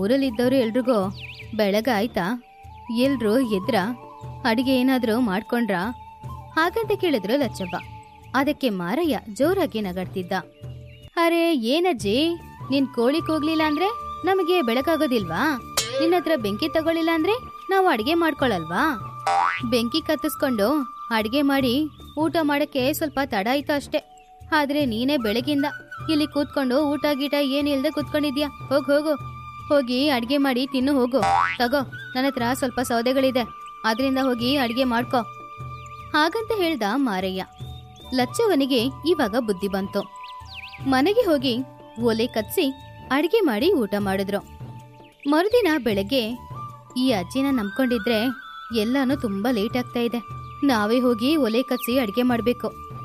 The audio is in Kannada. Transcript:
ಊರಲ್ಲಿದ್ದವರು ಎಲ್ರಿಗೂ ಬೆಳಗಾಯ್ತಾ ಎಲ್ರು ಎದ್ರ ಅಡಿಗೆ ಏನಾದ್ರೂ ಮಾಡ್ಕೊಂಡ್ರ ಹಾಗಂತ ಕೇಳಿದ್ರು ಲಚ್ಚವ್ವ ಅದಕ್ಕೆ ಮಾರಯ್ಯ ಜೋರಾಗಿ ನಗಡ್ತಿದ್ದ ಅರೆ ಏನಜ್ಜಿ ನಿನ್ ಕೋಳಿ ಕೂಗ್ಲಿಲ್ಲ ಅಂದ್ರೆ ನಮಗೆ ಬೆಳಕಾಗೋದಿಲ್ವಾ ನಿನ್ನ ಹತ್ರ ಬೆಂಕಿ ತಗೊಳ್ಳಿಲ್ಲ ಅಂದ್ರೆ ನಾವು ಅಡಿಗೆ ಮಾಡ್ಕೊಳಲ್ವಾ ಬೆಂಕಿ ಕತ್ತಿಸ್ಕೊಂಡು ಅಡಿಗೆ ಮಾಡಿ ಊಟ ಮಾಡಕ್ಕೆ ಸ್ವಲ್ಪ ತಡ ಆಯ್ತು ಅಷ್ಟೇ ಆದ್ರೆ ನೀನೇ ಬೆಳಗಿಂದ ಇಲ್ಲಿ ಕೂತ್ಕೊಂಡು ಊಟ ಗೀಟ ಏನಿಲ್ದೆ ಕೂತ್ಕೊಂಡಿದ್ಯಾ ಹೋಗ್ ಹೋಗು ಹೋಗಿ ಅಡ್ಗೆ ಮಾಡಿ ತಿನ್ನು ಹೋಗು ತಗೋ ನನ್ನ ಹತ್ರ ಸ್ವಲ್ಪ ಸೌದೆಗಳಿದೆ ಅದರಿಂದ ಹೋಗಿ ಅಡ್ಗೆ ಮಾಡ್ಕೋ ಹಾಗಂತ ಹೇಳ್ದ ಮಾರಯ್ಯ ಲಚ್ಚವನಿಗೆ ಇವಾಗ ಬುದ್ಧಿ ಬಂತು ಮನೆಗೆ ಹೋಗಿ ಒಲೆ ಕತ್ಸಿ ಅಡ್ಗೆ ಮಾಡಿ ಊಟ ಮಾಡಿದ್ರು ಮರುದಿನ ಬೆಳಗ್ಗೆ ಈ ಅಜ್ಜಿನ ನಂಬ್ಕೊಂಡಿದ್ರೆ ಎಲ್ಲಾನು ತುಂಬಾ ಲೇಟ್ ಆಗ್ತಾ ಇದೆ ನಾವೇ ಹೋಗಿ ಒಲೆ ಕತ್ಸಿ ಅಡ್ಗೆ ಮಾಡ್ಬೇಕು